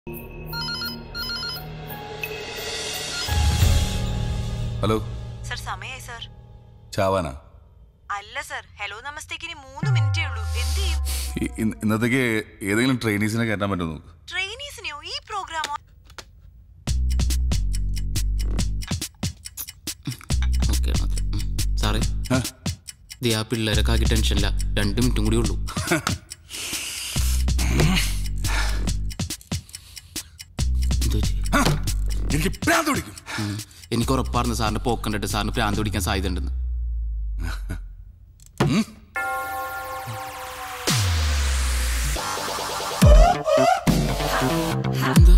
Hello sir സമയായി sir ചാവാനാ അല്ല സർ ഹലോ നമസ്തേക്ക് ഇനി മൂന്ന് മിനിറ്റേ ഉള്ളൂ എന്ത് ചെയ്യും ഇ- ഇന്ന് ഇന്നത്തേക്ക് ഏതെങ്കിലും ട്രെയിനീസിനെ കയറ്റാൻ പറ്റുമോ നോക്ക് ട്രെയിനീസിനെയോ ഈ പ്രോഗ്രാമോ ഓക്കെ സാറേ ആ, ദേ ആ പിള്ളേരൊക്കെ ആക്കി ടെൻഷനില്ല രണ്ട് മിനിറ്റും കൂടി ഉള്ളൂ എന്ത് പറ്റി? ആ, എനിക്ക് ഭ്രാന്ത് പിടിക്കും ഉം. എനിക്ക് ഉറപ്പായിരുന്നു സാറിന്റെ പോക്ക് കണ്ടിട്ട് സാറിന് പ്രാന്ത് പിടിക്കാൻ സാധ്യത ഉണ്ടെന്ന് എന്താ?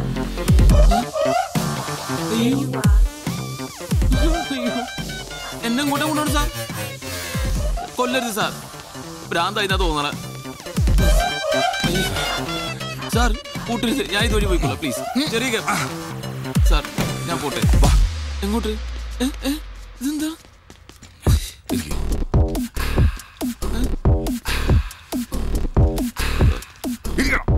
അയ്യോ. അയ്യോ. എന്നെ ഇങ്ങോട്ട് കൊണ്ടുപോകണം സാർ കൊല്ലരുത് സാർ ഭ്രാന്തായിന്നാ തോന്നണ സാർ കൂട്ടരുത് ഞാൻ ഇതുവഴി പോയിക്കോളാം പ്ലീസ് ചെറിയ cab. സാർ ഞാൻ പോട്ടെ വാ എങ്ങോട്ട് ഏ, ഏ, ഇതെന്താ ഇരിക്ക്. ഇരിക്കണം.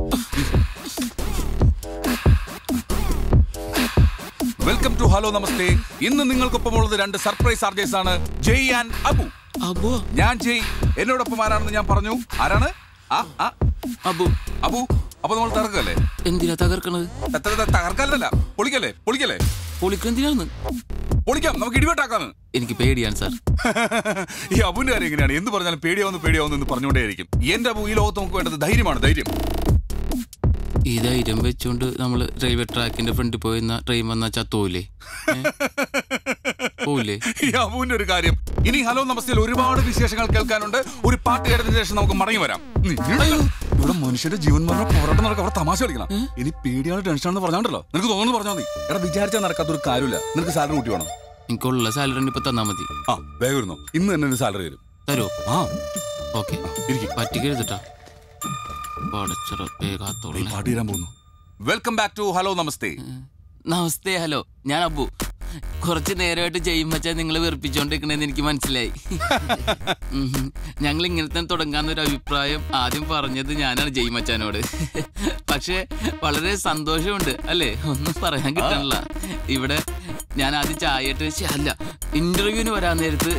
വെൽക്കം ടു ഹലോ നമസ്തേ ഇന്ന് നിങ്ങൾക്കൊപ്പം ഉള്ളത് രണ്ട് സർപ്രൈസ് ആർജേഴ്സ് ആണ് ജയ് ആൻഡ് അബു അബു ഞാൻ ജയ് എന്നോടൊപ്പം ആരാണെന്ന് ഞാൻ പറഞ്ഞു ആരാണ് ആ ആ അബു അബു അപ്പൊ നമ്മൾ തകർക്കല്ലേ എന്തിനാ തകർക്കണത് ത- ത- തകർക്കല്ലല്ല പൊളിക്കല്ലേ പൊളിക്കല്ലേ പൊളിക്കെന്തിനാന്ന് പൊളിക്കാം നമുക്ക് ഇടിവെട്ടാക്കാന്ന് എനിക്ക് പേടിയാണ് സാർ ഈ അബുവിന്റെ കാര്യം എങ്ങനെയാണ് എന്ത് പറഞ്ഞാലും പേടിയാവുന്നു പേടിയാവുന്നു എന്ന് പറഞ്ഞുകൊണ്ടേയിരിക്കും എന്റെ അബു ഈ ലോകത്ത് നമുക്ക് വേണ്ടത് ധൈര്യമാണ് ധൈര്യം ഈ ധൈര്യം വെച്ചുകൊണ്ട് നമ്മൾ റെയിൽവേ ട്രാക്കിന്റെ ഫ്രണ്ടിൽ പോയി നിന്നാ ട്രെയിൻ വന്നാൽ ചത്തോയില്ലേ പോവില്ലേ ഈ അബുവിന്റെ ഒരു കാര്യം ഇനി ഹലോ നമസ്തയിൽ ഒരുപാട് വിശേഷങ്ങൾ കേൾക്കാനുണ്ട് ഒരു പാട്ട് കേട്ടതിന് ശേഷം നമുക്ക് മടങ്ങി വരാം ഇവിടെ മനുഷ്യന്റെ ജീവൻ മരണ പോരാട്ടം നടക്കുക അവിടെ തമാശ കളിക്കണം ഇനി പേടിയാണ് ടെൻഷനാണെന്ന് പറഞ്ഞോണ്ടല്ലോ നിനക്ക് തോന്നുന്നു പറഞ്ഞാൽ മതി എടാ വിചാരിച്ചാൽ നടക്കാത്തൊരു കാര്യമില്ല നിനക്ക് സാലറി കൂട്ടി വേണം എനിക്കുള്ള സാലറി ഇപ്പൊ തന്നാ മതി ആ വേഗം ഇരുന്നോ ഇന്ന് തന്നെ ഒരു സാലറി വരും തരുമോ ആ ഓക്കെ ഇരിക്കും പറ്റിക്കരുതട്ടാ പടച്ചറ വേഗാത്തോളെ പാട്ട് തീരാൻ പോകുന്നു വെൽക്കം ബാക്ക് ടു ഹലോ നമസ്തേ നമസ്തേ ഹലോ ഞാൻ അബു കുറച്ച് നേരമായിട്ട് ചെയ്യുമ്പച്ചാ നിങ്ങൾ വെറുപ്പിച്ചോണ്ടിരിക്കണേന്ന് എനിക്ക് മനസ്സിലായി ഞങ്ങൾ ഇങ്ങനെ തന്നെ തുടങ്ങാന്ന് ഒരു അഭിപ്രായം ആദ്യം പറഞ്ഞത് ഞാനാണ് ജയ്മച്ചാനോട് പക്ഷേ വളരെ സന്തോഷമുണ്ട് അല്ലേ ഒന്നും പറയാൻ കിട്ടണില്ല ഇവിടെ ഞാൻ ആദ്യം ചായയിട്ട് ശ്ശെ, അല്ല ഇന്റർവ്യൂവിന് വരാൻ നേരത്ത്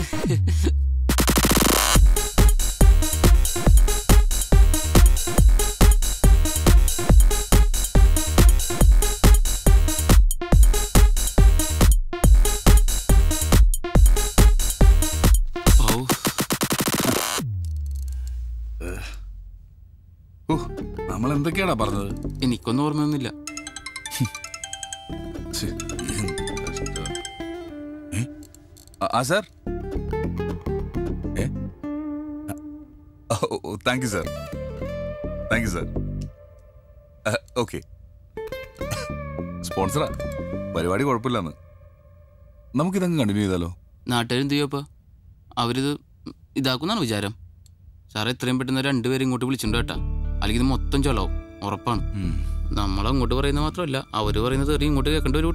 ഓ ഓ നമ്മൾ എന്തൊക്കെയാടാ പറഞ്ഞത് എനിക്കൊന്നും ഓർമ്മയൊന്നുമില്ല ഛെ, എന്ത് കഷ്ടം. ഏ? ആ- ആ സാർ ഏ thank you sir thank you sir okay സ്പോൺസറാ പരിപാടി കുഴപ്പമില്ലെന്ന് നമുക്കിതങ്ങ് കണ്ടിന്യൂ ചെയ്താലോ നാട്ടുകാരെന്ത് ചെയ്യപ്പോ അവരിത് ഇതാക്കുന്നാണ് വിചാരം സാറേ എത്രയും പെട്ടെന്ന് രണ്ടുപേരും ഇങ്ങോട്ട് വിളിച്ചിട്ടുണ്ട് കേട്ടാ അല്ലെങ്കിൽ ഇത് മൊത്തം ചൊലാവും ഉറപ്പാണ് നമ്മൾ അങ്ങോട്ട് പറയുന്നത് മാത്രമല്ല അവര് പറയുന്നത് എറിയും ഇങ്ങോട്ട് കേൾക്കേണ്ട ഒരു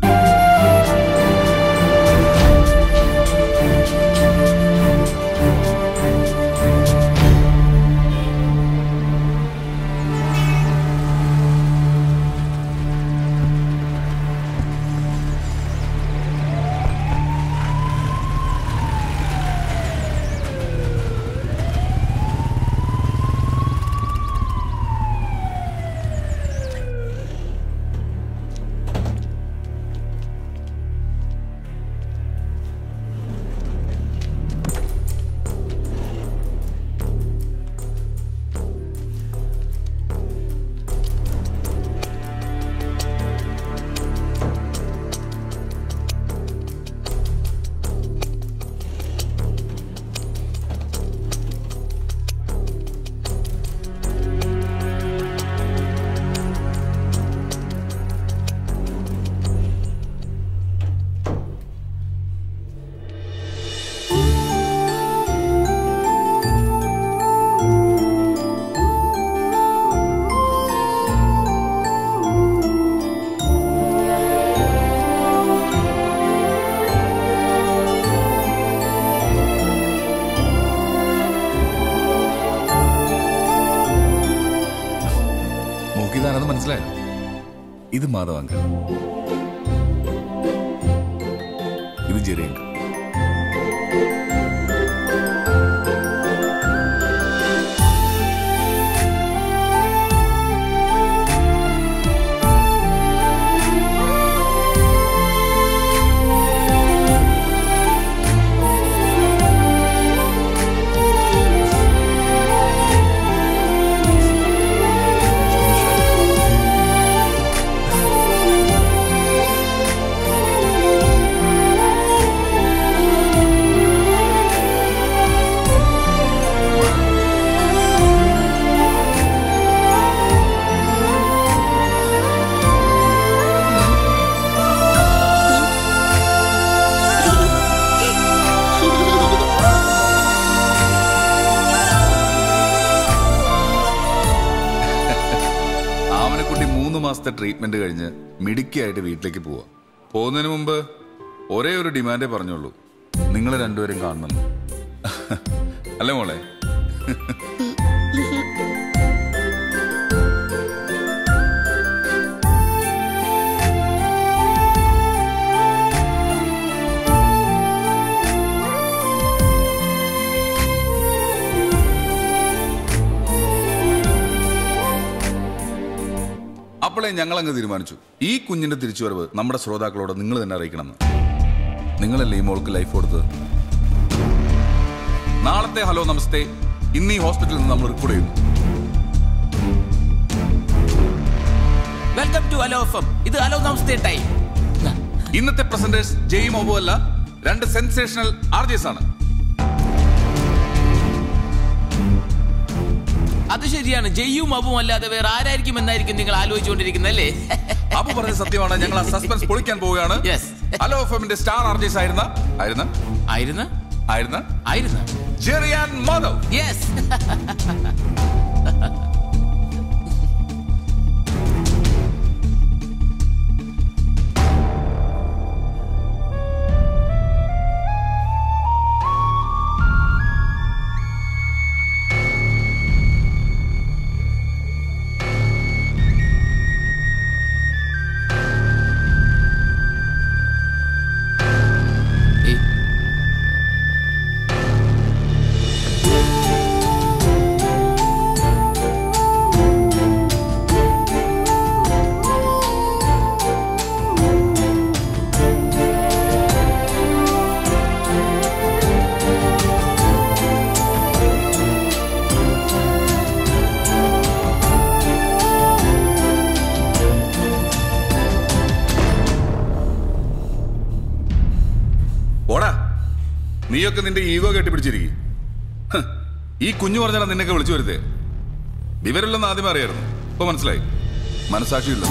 ഇത് മാധവങ്ക ഇത് ജെറിയങ്ക ആമനക്കുട്ടി മൂന്ന് മാസത്തെ ട്രീറ്റ്മെന്റ് കഴിഞ്ഞ് മിടുക്കിയായിട്ട് വീട്ടിലേക്ക് പോവാ പോകുന്നതിന് മുമ്പ് ഒരേ ഒരു ഡിമാൻഡേ പറഞ്ഞുള്ളൂ നിങ്ങൾ രണ്ടുപേരും കാണണം അല്ലേ മോളെ അപ്പോഴേ ഞങ്ങൾ അങ്ങ് തീരുമാനിച്ചു ഈ കുഞ്ഞിന്റെ തിരിച്ചുവരവ് നമ്മുടെ ശ്രോതാക്കളോട് നിങ്ങൾ തന്നെ അറിയിക്കണമെന്ന് നിങ്ങളല്ലേ ഈ മോൾക്ക് ലൈഫ് കൊടുത്തത് നാളത്തെ ഹലോ നമസ്തേ ഇന്ന് ഈ ഹോസ്പിറ്റലിൽ നിന്ന് നമ്മൾ റിപ്പോർട്ട് ചെയ്യുന്നു വെൽക്കം ടു അലോഫം ഇത് അലോ നമസ്തേ ടൈം ഇന്നത്തെ പ്രസന്റേഴ്സ് ജെയ് മോബു അല്ല രണ്ട് സെൻസേഷണൽ ആർജേസ് ആണ് അത് ശരിയാണ് ജയ്യും അബും അല്ലാതെ വേറെ ആരായിരിക്കും എന്നായിരിക്കും നിങ്ങൾ ആലോചിച്ചുകൊണ്ടിരിക്കുന്നത് അല്ലേ അപ്പൊ പറഞ്ഞ സത്യമാണ് ഞങ്ങൾ ആ സസ്പെൻസ് പൊളിക്കാൻ പോവുകയാണ് Yes. ഹലോ എഫിന്റെ സ്റ്റാർ ആർജേസ് ആയിരുന്ന ആയിരുന്ന ആയിരുന്ന ആയിരുന്ന ആയിരുന്ന ജെറിയാൻ മാധവ് യെസ് ഏയ് ഓടാ നീയൊക്കെ നിന്റെ ഈഗോ കെട്ടിപ്പിടിച്ചിരിക്കും ഈ കുഞ്ഞു പറഞ്ഞാൽ നിന്നൊക്കെ വിളിച്ചു വരുത്തേ വിവരമില്ലെന്ന് ആദ്യമേ അറിയായിരുന്നു ഇപ്പൊ മനസ്സിലായി മനസാക്ഷിയില്ല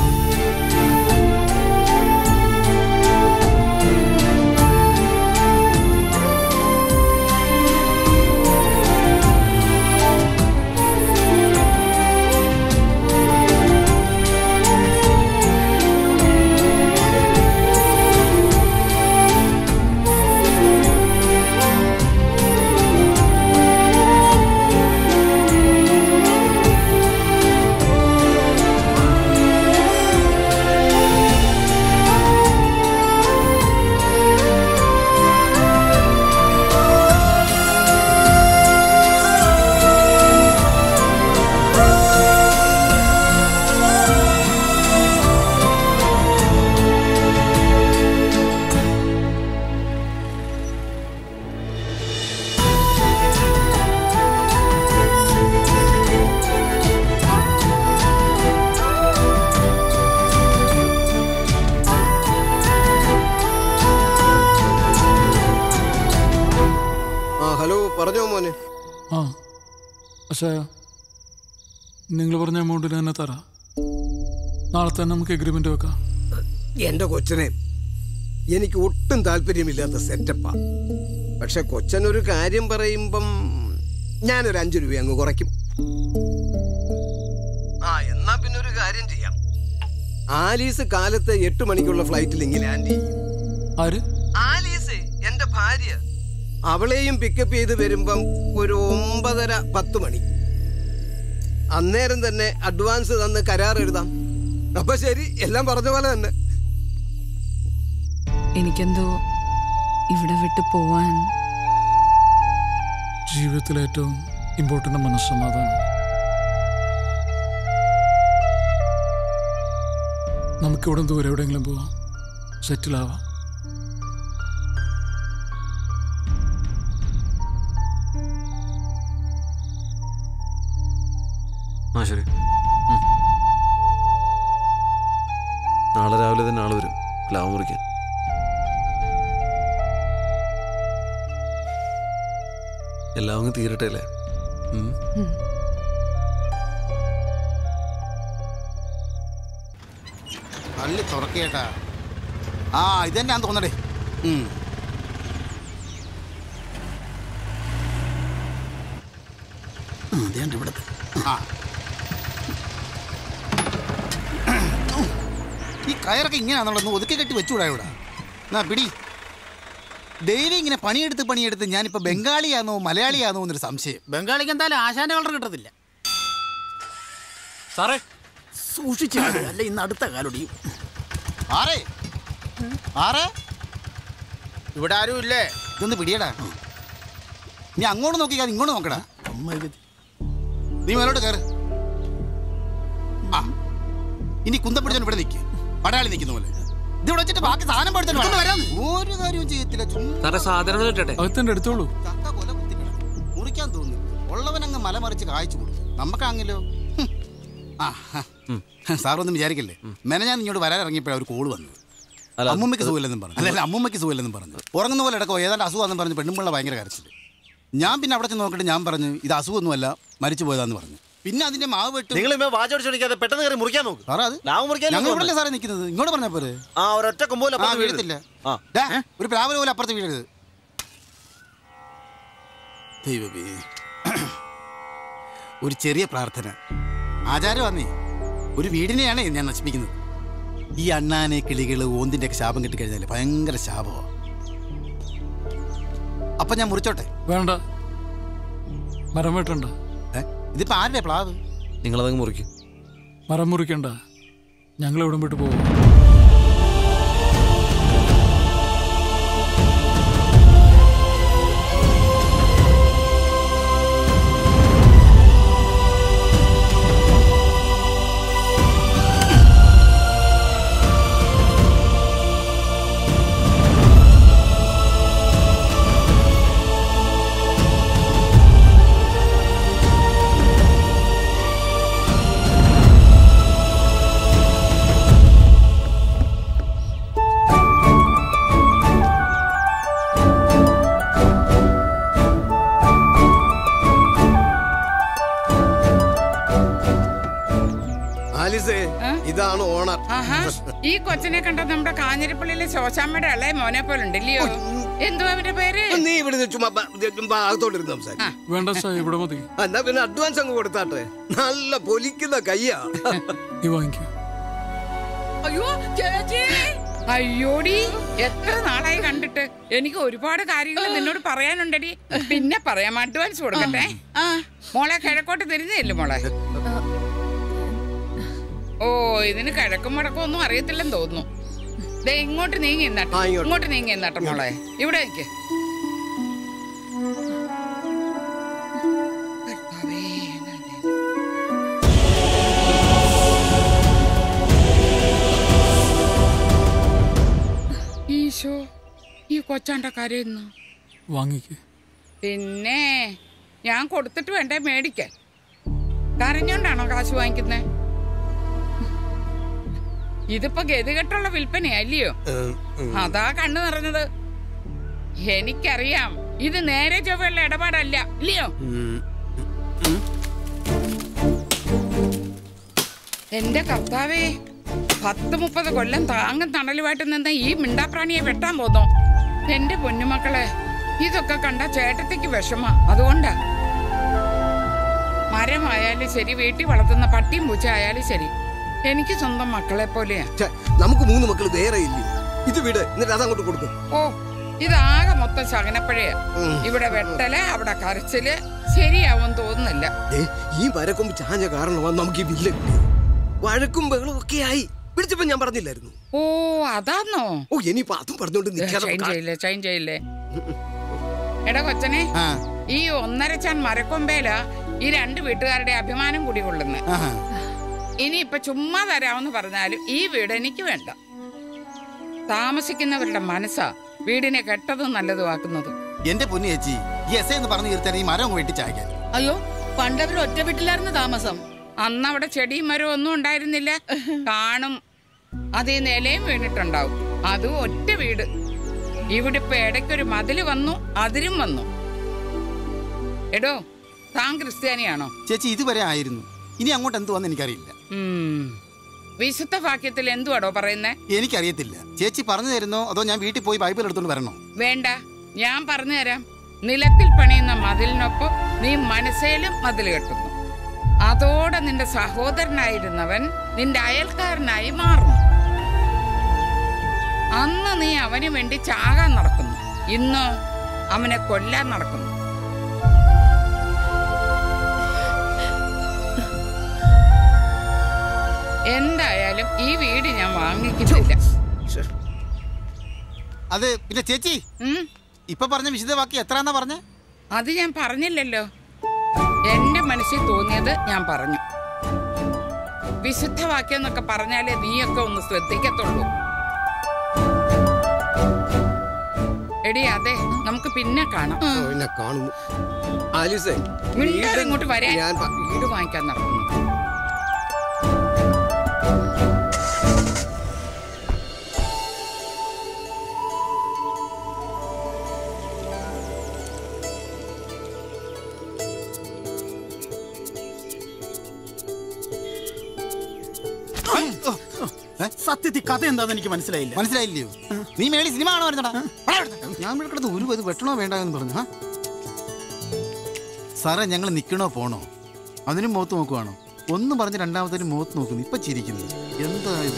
ആ ഹലോ പറഞ്ഞോ മോനെ ആ പക്ഷേ നിങ്ങൾ പറഞ്ഞ എമൗണ്ടിന് തന്നെ തരാം നാളെ തന്നെ നമുക്ക് എഗ്രിമെന്റ് വെക്കാം എന്റെ കൊച്ചനെ എനിക്ക് ഒട്ടും താല്പര്യമില്ലാത്ത സെറ്റപ്പാ പക്ഷെ കൊച്ചൻ ഒരു കാര്യം പറയുമ്പം ഞാനൊരു അഞ്ചു രൂപ അങ്ങ് കുറയ്ക്കും ആ എന്നാ പിന്നെ ഒരു കാര്യം ചെയ്യാം ആലീസ് കാലത്ത് എട്ട് മണിക്കുള്ള ഫ്ലൈറ്റിൽ ഇങ്ങനെ ലാൻഡ് ചെയ്യും ആര് ആലീസ് എന്റെ ഭാര്യ അവളെയും പിക്കപ്പ് ചെയ്ത് വരുമ്പം ഒരു ഒമ്പതര പത്ത് മണി അന്നേരം തന്നെ അഡ്വാൻസ് തന്ന് കരാർ എഴുതാം അപ്പൊ ശരി എല്ലാം പറഞ്ഞ പോലെ തന്നെ എനിക്കെന്തോ ഇവിടെ വിട്ടു പോവാൻ ജീവിതത്തിലെ ഏറ്റവും ഇമ്പോർട്ടൻ്റ് മനസ്സമാധാനം നമുക്കിവിടെ ദൂരെ എവിടെയെങ്കിലും പോവാം സെറ്റിലാവാം ആ ശരി ഉം. നാളെ രാവിലെ തന്നെ ആള് വരും പ്ലാവ് മുറിക്കാൻ എല്ലാം അങ്ങ് തീരട്ടെ അല്ലേ ഉം. തള്ളി തുറക്കേട്ടാ ആ ഇതെന്നാ തോന്നടേ ഉം. ആ, ഇതേണ്ട ഇവിടുത്തെ ആ ഈ കയറൊക്കെ ഇങ്ങനെയാണെന്നുള്ളത് ഒതുക്കി കെട്ടി വെച്ചുകൂടാ ഇവിടെ എന്നാ പിടി ഡെയിലി ഇങ്ങനെ പണിയെടുത്ത് പണിയെടുത്ത് ഞാനിപ്പോ ബംഗാളിയാണോ മലയാളിയാണോ എന്നൊരു സംശയം ബംഗാളിക്ക് എന്തായാലും ആശാന്റെ കളർ കിട്ടത്തില്ല സാറേ സൂക്ഷിച്ചു അല്ല ഇന്ന് അടുത്ത കാലൊടിയും ആരേ ആരേ ഇവിടെ ആരും ഇല്ലേ ഇതൊന്ന് പിടിയടാ നീ അങ്ങോട്ട് നോക്കിക്കാതെ ഇങ്ങോട്ട് നോക്കടാ നീ മേലോട്ട് കയറ് ആ ഇനി കുന്തം പിടിച്ചോണ്ട് ഇവിടെ നിൽക്ക് പടയാളി നിൽക്കുന്ന പോലെ ഇത് ഇവിടെ വെച്ചിട്ട് ബാക്കി സാധനം പഠിച്ചിട്ട് വരാം ഒരു കാര്യവും ചെയ്യത്തില്ല ചുമ്മാ സാറേ സാധനങ്ങൾ കിട്ടട്ടെ അകത്തന്നെ എടുത്തോളൂ ചക്ക കൊല കുത്തി കിടക്കും. മുറിക്കാൻ തോന്നുന്നു ഉള്ളവനങ്ങ് മല മറിച്ച് കായ്ച്ചു കൊടുക്കും നമുക്കാണെങ്കിലോ ഹും. ആ സാറൊന്നും വിചാരിക്കല്ലേ മെന ഞാൻ ഇങ്ങോട്ട് വരാൻ ഇറങ്ങിയപ്പോഴാണ് ഒരു കോള് വന്നത് അല്ല, അമ്മൂമ്മയ്ക്ക് സുഖമില്ലെന്നും പറഞ്ഞു അല്ലല്ല അമ്മൂമ്മയ്ക്ക് സുഖമില്ലെന്നും പറഞ്ഞു ഉറങ്ങുന്ന പോലെ ഇടക്കോ ഏതാണ്ട് അസുഖമാണെന്ന് പറഞ്ഞ് പെണ്ണുമ്പിള്ള ഭയങ്കര കരച്ചിൽ ഞാൻ പിന്നെ അവിടെ ചെന്ന് നോക്കിയിട്ട് ഞാൻ പറഞ്ഞു ഇത് അസുഖമൊന്നുമല്ല മരിച്ചു പോയതാന്ന് പറഞ്ഞു പിന്നെ അതിന്റെ മാവ് വെട്ടും നിങ്ങൾ ഇമ്മ വാചോടിച്ചോടിക്കാതെ പെട്ടെന്ന് കയറി മുറിക്കാൻ നോക്ക് സാറേ അത് ലാവ് മുറിക്കാൻ ഞങ്ങൾ ഇവിടെ സാറേ നിൽക്കുന്നത് ഇങ്ങോട്ട് പറഞ്ഞ പോരെ ആ ഒരൊറ്റ കൊമ്പോല ആ വീഴത്തില്ല ആ ദാ, ഒരു പ്ലാവിന് പോലെ അപ്പുറത്ത് വീഴരുത് ദൈവമേ ഒരു ചെറിയ പ്രാർത്ഥന ആചാരമാന്നേ ഒരു വീടിനെയാണ് ഞാൻ നശിപ്പിക്കുന്നത് ഈ അണ്ണാനെ കിളികള് ഓന്തിന്റെ ഒക്കെ ശാപം കിട്ടിക്കഴിഞ്ഞാല് ഭയങ്കര ശാപമാണ് അപ്പൊ ഞാൻ മുറിച്ചോട്ടെ വേണ്ട മരം വെട്ടണ്ട ഏ? ഇതിപ്പോ ആരുടെ പ്ലാവ് നിങ്ങളതങ്ങ് മുറിക്കും മരം മുറിക്കണ്ട ഞങ്ങൾ എവിടം വിട്ട് പോകും ആലിസേ ഇതാണ് ഓണർ ആഹാ ഈ കൊച്ചിനെ കണ്ട നമ്മുടെ കാഞ്ഞിരപ്പള്ളിയിലെ ശോശാമ്മയുടെ ഇളയ മോനെ പോലെ ഉണ്ടല്ലയോ എന്തുവാ അവന്റെ പേര് നീ ഇവിടെ ചുമ്മാ ബ- ചുമ്മാ അകത്തോട്ടിരുന്ന് സംസാരിക്കും വേണ്ട സാർ ഇവിടെ മതി എന്നാ പിന്നെ അഡ്വാൻസ് അങ്ങ് കൊടുത്താട്ടെ നല്ല പൊലിക്കുന്ന കയ്യാ നീ വാങ്ങിക്കോ അയ്യോ ചേച്ചി അയ്യോടി എത്ര നാളായി കണ്ടിട്ട് എനിക്ക് ഒരുപാട് കാര്യങ്ങൾ നിന്നോട് പറയാനുണ്ടടി പിന്നെ പറയാം അഡ്വാൻസ് കൊടുക്കട്ടെ മോളെ കിഴക്കോട്ട് തിരിഞ്ഞില്ലേ മോളെ ഓ ഇതിന് കിഴക്കും വടക്കും ഒന്നും അറിയത്തില്ലെന്ന് തോന്നുന്നു ദേ ഇങ്ങോട്ട് നീങ്ങി നിന്നാട്ടെ ആ, ഇങ്ങോട്ട്. ഇങ്ങോട്ട് നീങ്ങി നിന്നാട്ടെ മോളെ ഇവിടെ നിൽക്ക് കർത്താവേ, എന്നാ ഇത്? ഈശോ ഈ കൊച്ചാണ്ട കരയുന്നു വാങ്ങിക്ക് പിന്നെ ഞാൻ കൊടുത്തിട്ട് വേണ്ടേ മേടിക്കാൻ കരഞ്ഞോണ്ടാണോ കാശ് വാങ്ങിക്കുന്നത് ഇതിപ്പോ ഗതികെട്ടുള്ള വിൽപ്പനയാ അല്ലയോ അതാ കണ്ണു നിറഞ്ഞത് എനിക്കറിയാം ഇത് നേരെ ചൊവ്വയുള്ള ഇടപാടല്ല ഇല്ലയോ എന്റെ കർത്താവേ പത്ത് മുപ്പത് കൊല്ലം താങ്ങും തണലുമായിട്ട് നിന്ന ഈ മിണ്ടാപ്രാണിയെ വെട്ടാൻ പോന്നോ എന്റെ പൊന്നുമക്കളെ ഇതൊക്കെ കണ്ട ചേട്ടത്തിക്ക് വിഷമ അതുകൊണ്ടാ മരമായാലും ശരി വീട്ടിൽ വളർത്തുന്ന പട്ടിയും പൂച്ച ആയാലും ശരി എനിക്ക് സ്വന്തം മക്കളെ പോലെയാ ഛെ, നമുക്ക് മൂന്ന് മക്കൾ വേറെ ഇല്ലേ ഇത് വിട് എന്നിട്ട് അതങ്ങോട്ട് കൊടുക്കും ഓ ഇതാകെ മൊത്തം ശകനപ്പഴയാ ഉം. ഇവിടെ വെട്ടല് അവിടെ കരച്ചില് ശരിയാവും തോന്നുന്നില്ല ദേ, ഈ മരക്കൊമ്പ് ചാഞ്ഞ കാരണമാണ് നമുക്ക് ഈ വില്ല കിട്ടിയത് വഴക്കും ബഹളും ഒക്കെ ആയി വിളിച്ചപ്പോ ഞാൻ പറഞ്ഞില്ലായിരുന്നു ഓ അതാന്നോ ഓ ഇനിയിപ്പോ അതും പറഞ്ഞോണ്ട് നിൽക്കാതെ ചൈൻ ചെയ്യില്ലേ ചൈൻ ചെയ്യില്ലേ എടാ കൊച്ചനെ ഈ ഒന്നരച്ചാൻ മരക്കൊമ്പേല ഈ രണ്ട് വീട്ടുകാരുടെ അഭിമാനം കൂടി കൊള്ളുന്നു ഇനി ഇപ്പൊ ചുമ്മാ തരാമെന്ന് പറഞ്ഞാലും ഈ വീട് എനിക്ക് വേണ്ട താമസിക്കുന്നവരുടെ മനസ്സാ വീടിനെ കെട്ടതും നല്ലതുമാക്കുന്നത് എന്റെ പൊന്നു ചേച്ചി ഈ എസ് എന്ന് പറഞ്ഞു തീർത്താൻ ഈ മരം വെട്ടി ചായ്ക്കാൻ അയ്യോ പണ്ടവർ ഒറ്റ വീട്ടിലായിരുന്നു താമസം അന്ന് അവിടെ ചെടിയും മരവും ഒന്നും ഉണ്ടായിരുന്നില്ല കാണും അത് ഈ നിലയും വീണിട്ടുണ്ടാവും അതും ഒറ്റ വീട് ഇവിടെ ഇപ്പൊ ഇടയ്ക്കൊരു മതില് വന്നു അതിരും വന്നു എടോ താൻ ക്രിസ്ത്യാനിയാണോ ചേച്ചി ഇതുവരെ ആയിരുന്നു ഇനി അങ്ങോട്ട് എന്തുവാന്ന് എനിക്കറിയില്ല ഉം. വിശുദ്ധ വാക്യത്തിൽ എന്തുവാടോ പറയുന്നേ എനിക്കറിയത്തില്ല ചേച്ചി പറഞ്ഞു തരുന്നോ അതോ ഞാൻ വീട്ടിൽ പോയി ബൈബിൾ എടുത്തോണ്ട് വരണോ വേണ്ട ഞാൻ പറഞ്ഞു തരാം നിലത്തിൽ പണിയുന്ന മതിലിനൊപ്പം നീ മനസ്സേലും മതിൽ കെട്ടുന്നു അതോടെ നിന്റെ സഹോദരനായിരുന്നവൻ നിന്റെ അയൽക്കാരനായി മാറുന്നു അന്ന് നീ അവന് വേണ്ടി ചാകാൻ നടക്കുന്നു ഇന്ന് അവനെ കൊല്ലാൻ നടക്കുന്നു എന്തായാലും ഈ വീട് ഞാൻ വാങ്ങിക്കുന്നില്ല അത് പിന്നെ ചേച്ചി ഇപ്പൊ പറഞ്ഞ വിശുദ്ധവാക്യം എത്രന്നാ പറഞ്ഞ അത് ഞാൻ പറഞ്ഞില്ലല്ലോ എന്റെ മനസ്സിൽ തോന്നിയത് ഞാൻ പറഞ്ഞു വിശുദ്ധവാക്യം എന്നൊക്കെ പറഞ്ഞാലേ നീയൊക്കെ ഒന്ന് ശ്രദ്ധിക്കത്തുള്ളൂ എടി അതെ നമുക്ക് പിന്നെ കാണാം ഓ, എന്നെ കാണുന്നു ആലിസേ മിണ്ടാതെ ഇങ്ങോട്ട് വരാൻ ഞാൻ പ- വീട് വാങ്ങിക്കാൻ നടക്കുന്നു സത്യത്തിൽ കഥ എന്താന്ന് എനിക്ക് മനസ്സിലായില്ല മനസ്സിലായില്ലയോ നീ മേടി സിനിമ കാണോ വരുന്നടാ ഞാൻ ഇവിടെ കിടന്ന് ഒരു ഇത് വെട്ടണോ വേണ്ട എന്ന് പറഞ്ഞു ആ? സാറേ ഞങ്ങൾ നിൽക്കണോ പോണോ അതിനും മുഖത്ത് നോക്കുവാണോ ഒന്നും പറഞ്ഞ് രണ്ടാമത്തേനും മുഖത്ത് നോക്കുന്നു ഇപ്പൊ ചിരിക്കുന്നു എന്താ ഇത്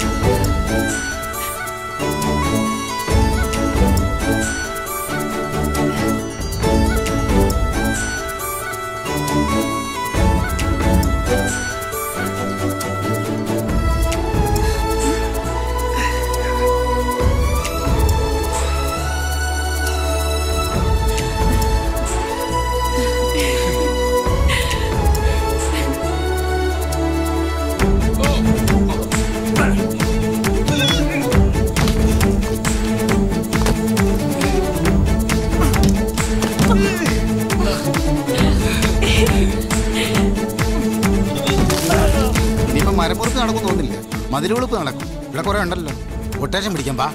ഇനിയിപ്പോ മരപ്പുറത്ത് നടക്കും തോന്നില്ല മതിലുവെളുപ്പ് നടക്കും ഇവിടെ കുറെ ഉണ്ടല്ലോ കൊട്ടേഷൻ പിടിക്കാം പാ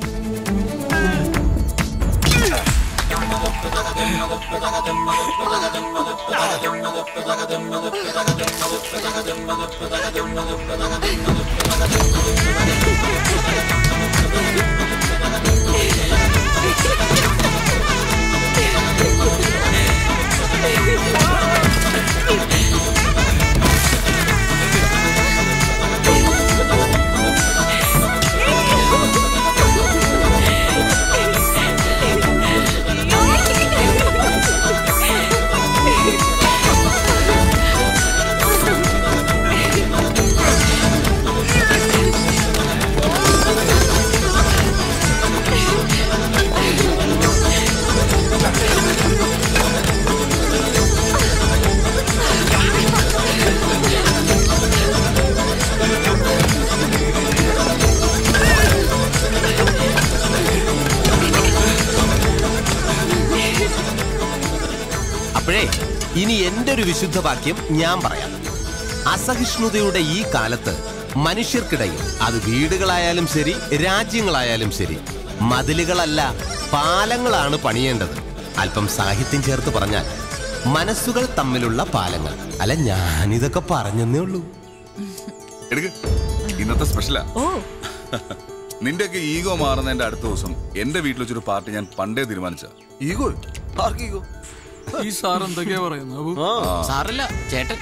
അപ്പോഴേ ഇനി എന്റെ ഒരു വിശുദ്ധ വാക്യം ഞാൻ പറയാം അസഹിഷ്ണുതയുടെ ഈ കാലത്ത് മനുഷ്യർക്കിടയിൽ അത് വീടുകളായാലും ശരി രാജ്യങ്ങളായാലും ശരി മതിലുകളല്ല പാലങ്ങളാണ് പണിയേണ്ടത് അല്പം സാഹിത്യം ചേർത്ത് പറഞ്ഞാൽ മനസ്സുകൾ തമ്മിലുള്ള പാലങ്ങൾ അല്ല ഞാനിതൊക്കെ പറഞ്ഞെന്നേ ഉള്ളൂ എടുക്ക് ഇന്നത്തെ സ്പെഷ്യലാ നിന്റെയൊക്കെ ഈഗോ മാറുന്നതിന്റെ അടുത്ത ദിവസം എന്റെ വീട്ടിൽ വെച്ചൊരു പാർട്ടി ഞാൻ പണ്ടേ തീരുമാനിച്ച ഈഗോ ആർക്ക് ഈഗോ ഈ സാർ എന്തൊക്കെയാ പറയുന്നത് അബു സാറല്ല ചേട്ടൻ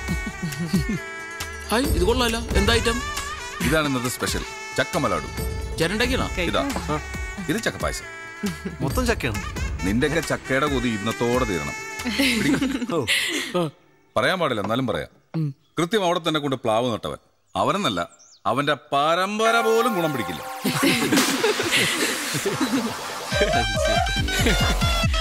ഹായ് ഇത് കൊള്ളാലോ എന്താ ഐറ്റം ഇതാണ് ഇന്നത്തെ സ്പെഷ്യൽ ചക്കമലാടു ചേട്ടൻ്റെയാണോ ഇതാ ഇത് ചക്കപ്പായസം മൊത്തം ചക്കയാണ് നിന്റെയൊക്കെ ചക്കയുടെ കൊതി ഇന്നത്തോടെ തീരണം പിടിക്ക്. പറയാൻ പാടില്ല എന്നാലും പറയാം കൃത്യം അവിടെ തന്നെ കൊണ്ട് പ്ലാവ് നട്ടവൻ അവനെന്നല്ല അവന്റെ പരമ്പര പോലും ഗുണം പിടിക്കില്ല